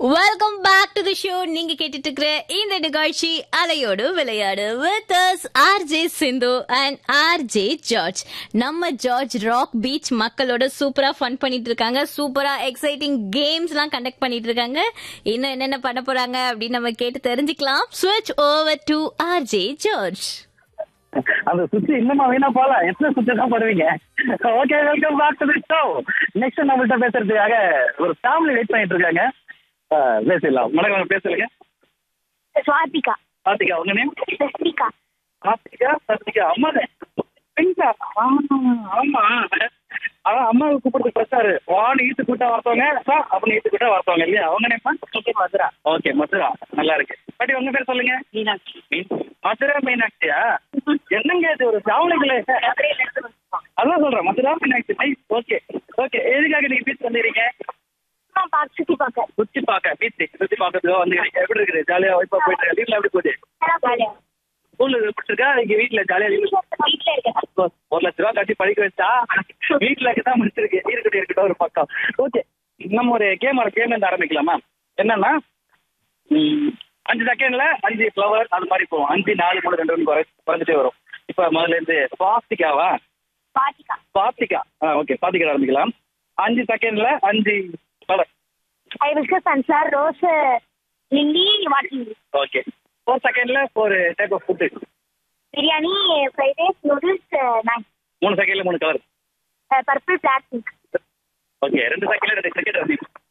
welcome back to the show நீங்க கேட்டுட்டு இருக்கிற இந்த நிகழ்ச்சி அலையோடு விளையாடு with us RJ Sindhu and RJ George நம்ம ஜார்ஜ் ராக் பீச் மக்களோட சூப்பரா ஃபன் பண்ணிட்டு இருக்காங்க சூப்பரா எக்ஸைட்டிங் கேம்ஸ் எல்லாம் கண்டக்ட் பண்ணிட்டு இருக்காங்க இன்னும் என்னென்ன பண்ண போறாங்க அப்படின்னு நம்ம கேட்டு தெரிஞ்சுக்கலாம் ஸ்விட்ச் ஓவர் டு ஆர்ஜே ஜார்ஜ் அந்த சுத்தி இன்னுமா வீணா போல எத்தனை சுத்தி தான் போடுவீங்க okay welcome back to the show next நம்மள்ட்ட பேசுறதுக்காக ஒரு ஃபேமிலி வெயிட் பண்ணிட்டு இருக்காங்க அஹ், பேசிடலாம் வணக்கம் பேசுறீங்க சுவாதிகா கார்த்திகா உங்க நேம் சஸ்திகா கார்த்திகா சத்ரிகா அம்மா பெண்கா ஆமா அதான் அம்மாவுக்கு கூப்பிடுறது பிரச்சாரு வான்னு ஈத்து கூட்டா வரத்தவங்க சா அப்படின்னு ஈத்து கூட்டா வரத்தவங்க இல்லையா அவங்க நேமா மதுரா ஓகே மதுரா நல்லா இருக்கு பாட்டி உங்க பேர் சொல்லுங்க மீனாட்சி மதுரா மீனாட்சியா என்னங்க இது ஒரு சாவலிங்களே அதான் சொல்றேன் Madhura Meenakshi nice okay okay எதுக்காக நீங்க பீச் வந்துக்கிறீங்க பார்க்க சுத்தி பார்க்க சுத்தி பார்க்க பீச் சுத்தி பார்க்கறதுக்கு வந்துக்கிறீங்க எப்படி இருக்குது ஜாலியா வைப்பா போயிட்டு வீட்டுல எப்படி போகுது ஜாலியா ஸ்கூல்ல பிடிச்சிருக்கா இங்க வீட்டுல ஜாலியா வீட்டுல இருக்கேன் ஒரு லட்ச ரூபா கட்டி படிக்க வச்சா வீட்டுல தான் முடிச்சிருக்கு இருக்கட்டும் இருக்கட்டும் ஒரு பக்கம் ஓகே நம்ம ஒரு கேம் கேம் இருந்து ஆரம்பிக்கலாமா என்னன்னா ம், அஞ்சு செகண்ட்ல அஞ்சு ஃப்ளவர் அது மாதிரி போகும் அஞ்சு நாலு மூணு ரெண்டு ஒன்று குறை குறைஞ்சிட்டே வரும் இப்ப முதல்ல இருந்து பாஸ்திகாவா பாத்திகா பாத்திகா ஆ ஓகே பாத்திகா ஆரம்பிக்கலாம் அஞ்சு செகண்ட்ல அஞ்சு ஃப்ளவர் ஐ விஸ்க sunflower rose lily water okay four செகண்ட்ல four type of food biryani fried rice noodles மேக் மூணு செகண்ட்ல மூணு colour purple black pink okay ரெண்டு செகண்ட்ல ரெண்டு செகண்ட்